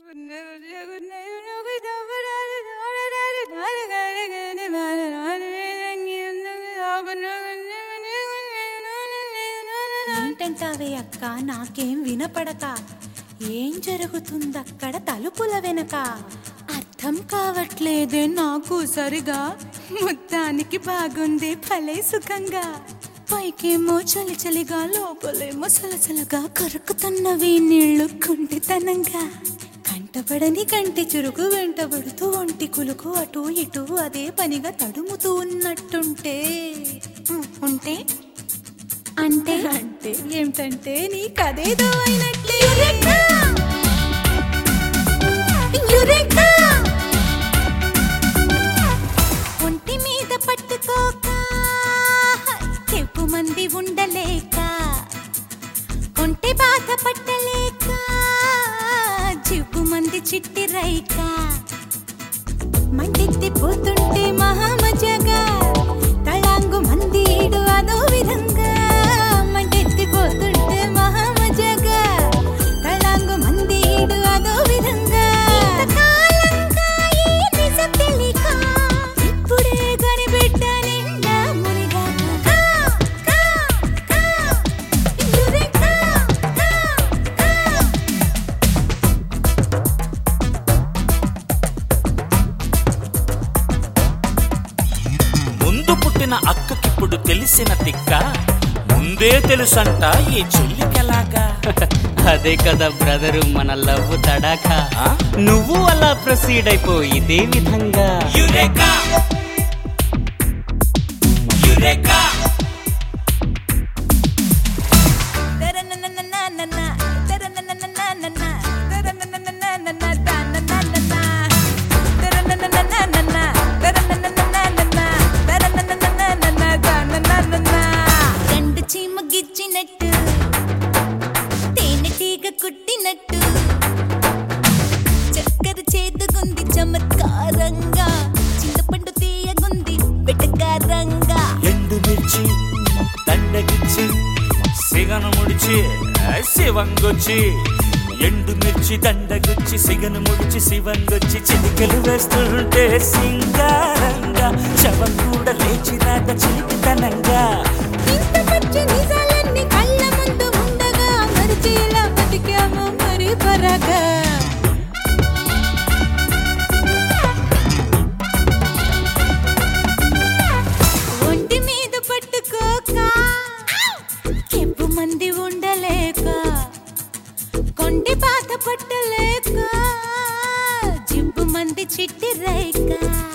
ఏంటంటావే అక్క నాకేం వినపడక ఏం జరుగుతుందక్కడ తలుపుల వెనక అర్థం కావట్లేదే నాకు సరిగా మొత్తానికి బాగుంది భలే సుఖంగా పైకేమో చలి చలిగా లోపలేమో సలసలగా కరుకుతున్నవి నీళ్లు కుంటితనంగా కంటపడని కంటి చురుకు వెంటబడుతూ ఒంటి కులుకు అటు ఇటు అదే పనిగా తడుముతూ ఉన్నట్టుంటే ఉం, ఉంటే అంటే అంటే ఏమిటంటే నీ కదేదో అయినట్లే యురేకా! యురేకా! ఒంటి మీద పట్టుకోక ఎక్కువ మంది ఉండలేక ఒంటి బాధ పట్టలేక జివ్వు మంది చిట్టి రైక మంటెత్తి పోతుంటే మహామజగా తళాంగు మంది ఈడు అదో విధంగా మంటెత్తి పోతుంటే మహామజగా తళాంగు మంది ఈడు అదో విధంగా ఇంతకాలంగా ఈ నిజం తెలియక ఇప్పుడే కనిపెట్ట నిండా మునిగాక కా, కా, కా, యురేకా, కా, కా. ముందు పుట్టిన అక్కకిప్పుడు తెలిసిన తిక్క ముందే తెలుసంట ఈ చెల్లికెలాగా అదే కదా బ్రదరు మన లవ్ తడాకా ఆ? నువ్వు అలా ప్రొసీడ్ అయిపో ఇదే విధంగా యురేకా యురేకా రెండు చీమ గిచ్చినట్టు తేనెటీగ కుట్టినట్టు చక్కెర చేదుగుంది చమత్కారంగా చింతపండు తీయగుంది వెటకారంగా ఎండు మిర్చి దండగిచ్చి సిగను ముడిచి శివంగొచ్చి ఎండు మిర్చి దండగుచ్చి సిగను ముడిచి శివంగొచ్చి చిటికలు వేస్తుంటే సింగారంగా శవం కూడా లేచినాక చిలిపితనంగా ఇంత పచ్చి నిజాలన్నీ కళ్ళ ముందు ఉండగా మరిచి ఇలా బతికాము మరి పరగా ఒంటి మీద పట్టుకోక కెంపు మంది ఉండలేక కొండి బాధ పట్టలేక జిబ్బు మంది చిట్టి రేక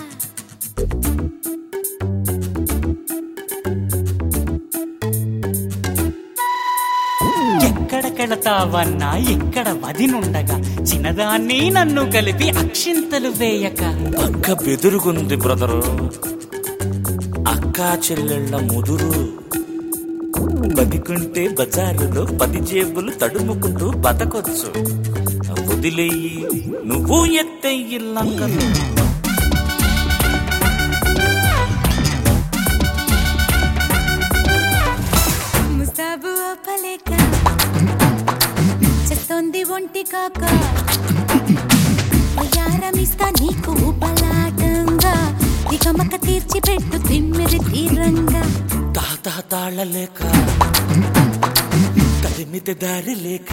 ఎక్కడ కెడతావన్నా ఇక్కడ వదినుండగా చిన్నదాన్ని నన్ను కలిపి అక్షింతలు వేయక అక్క బెదురుగుంది బ్రదరు అక్క చెల్లెళ్ళ ముదురు బతికుంటే బజారులో పది జేబులు తడుముకుంటూ బతకొచ్చు వదిలేయి నువ్వు ఎత్తెయ్యి లంకలు ముస్తాబు ఆపలేక చేస్తోంది ఒంటి కాక యారమిస్తా నీకు ఉపలాటంగా ఇకమక తీర్చి పెట్టు తిమ్మిరి తీరంగా తాత తాళలేక తరిమితే దారి లేక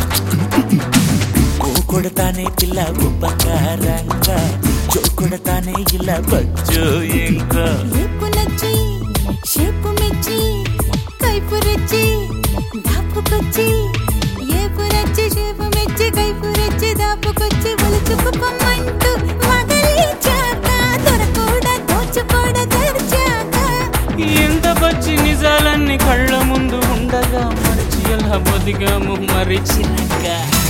ఓ కొడతానే పిల్ల ఉపకారంగా జో కొడతానే ఇలా బజ్జో ఇంకా ఏపు నచ్చి షేపు మెచ్చి కైపు రెచ్చి దాపుకొచ్చి ఏపు నచ్చి షేపు మెచ్చి కైపు రెచ్చి దాపుకొచ్చి ఒలుచుకు పొమ్మంటూ మగలిచాక దొరకూడ దోచుకోడ తెరిచాక ఎంత పచ్చి నిజాలన్నీ కళ్ళ ముందు ఉండగా మరిచి ఎలా బతికాము మరిచినాక